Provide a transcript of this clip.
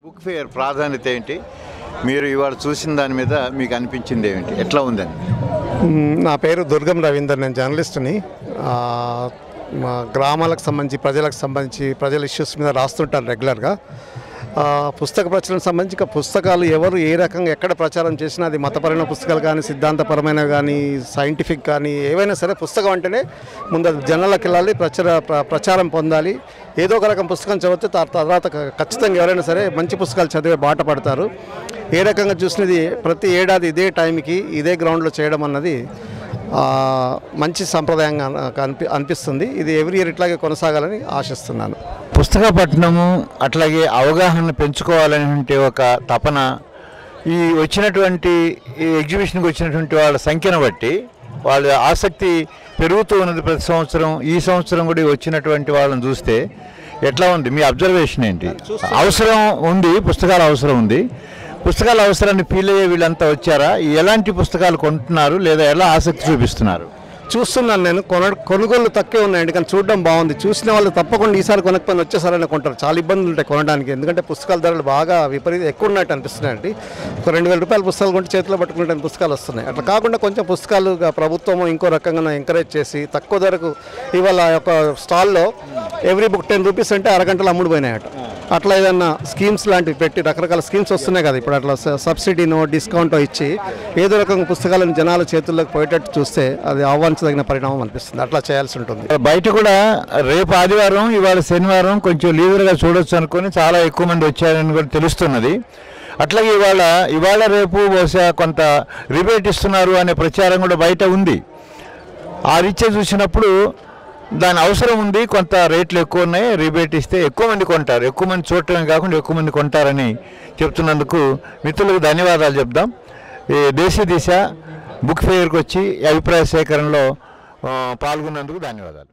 book fair ప్రాధాన్యత ఏంటి మీరు ఇవాళ చూసిన దాని మీద మీకు అనిపించింది ఏమిటి ఎట్లా ఉందని మ్, నా పేరు దుర్గం రవీందర్ నేను జర్నలిస్ట్ని ఆ, మా గ్రామాలకు సంబంధించి ప్రజలకు సంబంధించి ప్రజల ఇష్యూస్ మీద రాస్తుంటాను రెగ్యులర్గా ఆ, పుస్తక ప్రచురణ సంబంధించి ఇక పుస్తకాలు ఎవరు ఏ రకంగా ఎక్కడ ప్రచారం చేసినా అది మతపరమైన పుస్తకాలు కానీ సిద్ధాంతపరమైన కానీ సైంటిఫిక్ కానీ ఏవైనా సరే పుస్తకం అంటేనే ముందు అది జనాలకు వెళ్ళాలి ప్రచార ప్ర- ప్రచారం పొందాలి ఏదో ఒక రకం పుస్తకం చదివితే తా- తర్వాత క- ఖచ్చితంగా ఎవరైనా సరే మంచి పుస్తకాలు చదివే బాట పడతారు ఏ రకంగా చూసినది ప్రతి ఏడాది ఇదే టైంకి ఇదే గ్రౌండ్లో చేయడం అన్నది ఆ, మంచి సంప్రదాయంగా అన- అనిపి అనిపిస్తుంది ఇది ఎవ్రీ ఇయర్ ఇట్లాగే కొనసాగాలని ఆశిస్తున్నాను పుస్తక పఠనము అట్లాగే అవగాహన పెంచుకోవాలనే ఒక తపన ఈ వచ్చినటువంటి ఈ ఎగ్జిబిషన్కి వచ్చినటువంటి వాళ్ళ సంఖ్యను బట్టి వాళ్ళ ఆసక్తి పెరుగుతూ ఉన్నది ప్రతి సంవత్సరం ఈ సంవత్సరం కూడా వచ్చినటువంటి వాళ్ళని చూస్తే ఎట్లా ఉంది మీ అబ్జర్వేషన్ ఏంటి అవసరం ఉంది పుస్తకాల అవసరం ఉంది పుస్తకాల అవసరాన్ని ఫీల్ అయ్యే వీళ్ళంతా వచ్చారా ఎలాంటి పుస్తకాలు కొంటున్నారు లేదా ఎలా ఆసక్తి చూపిస్తున్నారు చూస్తున్నాను నేను కొన కొనుగోలు తక్కువే ఉన్నాయండి కానీ చూడడం బాగుంది చూసిన వాళ్ళు తప్పకుండా ఈసారి కొనకపోయినా వచ్చేసారని కొంటారు చాలా ఇబ్బందులు ఉంటాయి కొనడానికి ఎందుకంటే పుస్తకాల ధరలు బాగా విపరీత ఎక్కువ ఉన్నట్టు అనిపిస్తున్నాయండి ఒక రెండు వేల రూపాయల పుస్తకాలు కొంటే చేతిలో పట్టుకునే పుస్తకాలు వస్తున్నాయి అట్లా కాకుండా కొంచెం పుస్తకాలు గా ప్రభుత్వం ఇంకో రకంగా ఎంకరేజ్ చేసి తక్కువ ధరకు ఇవాళ ఒక స్టాల్లో ఎవ్రీ బుక్ టెన్ రూపీస్ అంటే అరగంటలో అమ్ముడు పోయినాయట అట్లా ఏదన్నా స్కీమ్స్ లాంటివి పెట్టి రకరకాల స్కీమ్స్ వస్తున్నాయి కదా ఇప్పుడు అట్లా స- సబ్సిడీనో డిస్కౌంట్ ఇచ్చి ఏదో రకంగా పుస్తకాలను జనాల చేతుల్లోకి పోయేటట్టు చూస్తే అది ఆహ్వానించదగిన పరిణామం అనిపిస్తుంది అట్లా చేయాల్సి ఉంటుంది బయట కూడా రేపు ఆదివారం ఇవాళ శనివారం కొంచెం లీజర్గా చూడొచ్చు అనుకొని చాలా ఎక్కువ మంది వచ్చారని కూడా తెలుస్తున్నది అట్లాగే ఇవాళ ఇవాళ రేపు బహుశా కొంత రిబేట్ ఇస్తున్నారు అనే ప్రచారం కూడా బయట ఉంది ఆ రీత్యా చూసినప్పుడు దాని అవసరం ఉంది కొంత రేట్లు ఎక్కువ ఉన్నాయి రిబేట్ ఇస్తే ఎక్కువ మంది కొంటారు ఎక్కువ మంది చూడటమే కాకుండా ఎక్కువ మంది కొంటారని చెప్తున్నందుకు మిత్రులకు ధన్యవాదాలు చెప్దాం ఈ దేశ దిశ బుక్ ఫెయిర్కి వచ్చి ఈ అభిప్రాయ సేకరణలో ఆ, పాల్గొన్నందుకు ధన్యవాదాలు